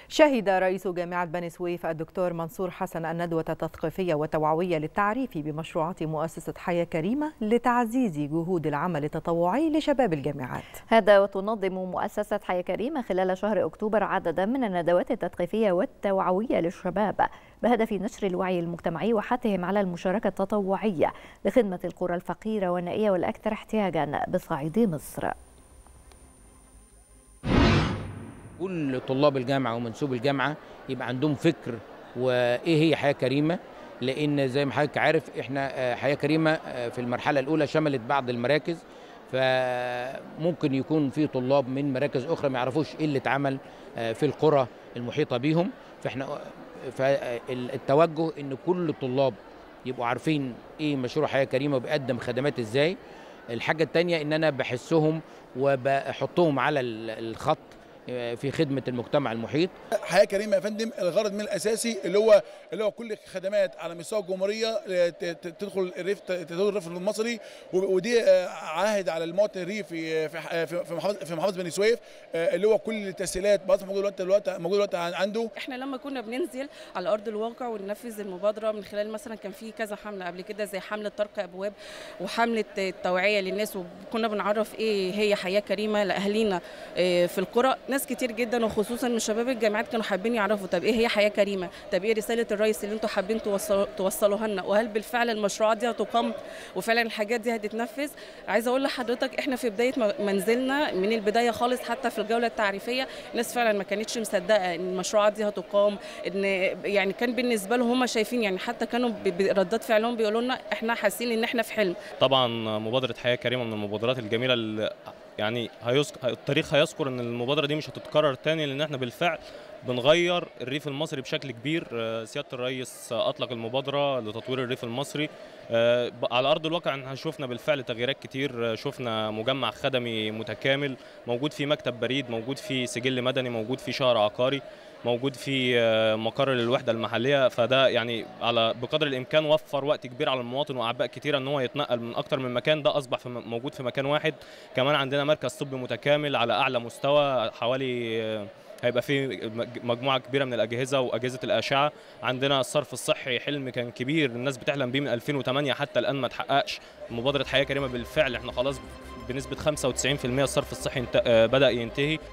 شهد رئيس جامعة بني سويف الدكتور منصور حسن الندوة التثقيفية والتوعوية للتعريف بمشروعات مؤسسة حياة كريمة لتعزيز جهود العمل التطوعي لشباب الجامعات هذا وتنظم مؤسسة حياة كريمة خلال شهر أكتوبر عددا من الندوات التثقيفية والتوعوية للشباب بهدف نشر الوعي المجتمعي وحثهم على المشاركة التطوعية لخدمة القرى الفقيرة والنائية والأكثر احتياجا بصعيد مصر كل طلاب الجامعه ومنسوب الجامعه يبقى عندهم فكر وايه هي حياه كريمه لان زي ما حضرتك عارف احنا حياه كريمه في المرحله الاولى شملت بعض المراكز فممكن يكون في طلاب من مراكز اخرى ما يعرفوش ايه اللي اتعمل في القرى المحيطه بيهم فاحنا فالتوجه ان كل الطلاب يبقوا عارفين ايه مشروع حياه كريمه وبيقدم خدمات ازاي الحاجه الثانيه ان انا بحسهم وبحطهم على الخط في خدمه المجتمع المحيط حياه كريمه يا فندم الغرض من الاساسي اللي هو اللي هو كل خدمات على مستوى الجمهوريه تدخل الريف تدخل الريف المصري ودي عاهد على المواطن الريفي في في محافظه في محافظه بني سويف اللي هو كل التسهيلات موجوده دلوقتي موجوده دلوقتي عنده احنا لما كنا بننزل على ارض الواقع وننفذ المبادره من خلال مثلا كان في كذا حمله قبل كده زي حمله طرق ابواب وحمله التوعيه للناس وكنا بنعرف ايه هي حياه كريمه لاهالينا في القرى ناس كتير جدا وخصوصا من شباب الجامعات كانوا حابين يعرفوا طب ايه هي حياه كريمه طب ايه رساله الرئيس اللي انتم حابين توصلوا توصلوها لنا وهل بالفعل المشروعات دي هتقام وفعلا الحاجات دي هتتنفذ عايزه اقول لحضرتك احنا في بدايه منزلنا من البدايه خالص حتى في الجوله التعريفيه الناس فعلا ما كانتش مصدقه ان المشروعات دي هتقام ان يعني كان بالنسبه لهم هم شايفين يعني حتى كانوا بردات فعلهم بيقولوا لنا احنا حاسين ان احنا في حلم طبعا مبادره حياه كريمه من المبادرات الجميله اللي يعني هيذكر التاريخ هيذكر ان المبادره دي مش هتتكرر تاني لان احنا بالفعل بنغير الريف المصري بشكل كبير سياده الرئيس اطلق المبادره لتطوير الريف المصري على ارض الواقع احنا شفنا بالفعل تغييرات كتير شفنا مجمع خدمي متكامل موجود فيه مكتب بريد موجود فيه سجل مدني موجود فيه شهر عقاري موجود في مقر للوحده المحليه فده يعني على بقدر الامكان وفر وقت كبير على المواطن واعباء كتيره ان هو يتنقل من اكتر من مكان ده اصبح في موجود في مكان واحد كمان عندنا مركز طبي متكامل على اعلى مستوى حوالي هيبقى في مجموعه كبيره من الاجهزه واجهزه الاشعه عندنا الصرف الصحي حلم كان كبير الناس بتحلم بيه من 2008 حتى الان ما تحققش مبادره حياه كريمه بالفعل احنا خلاص بنسبه 95% الصرف الصحي بدا ينتهي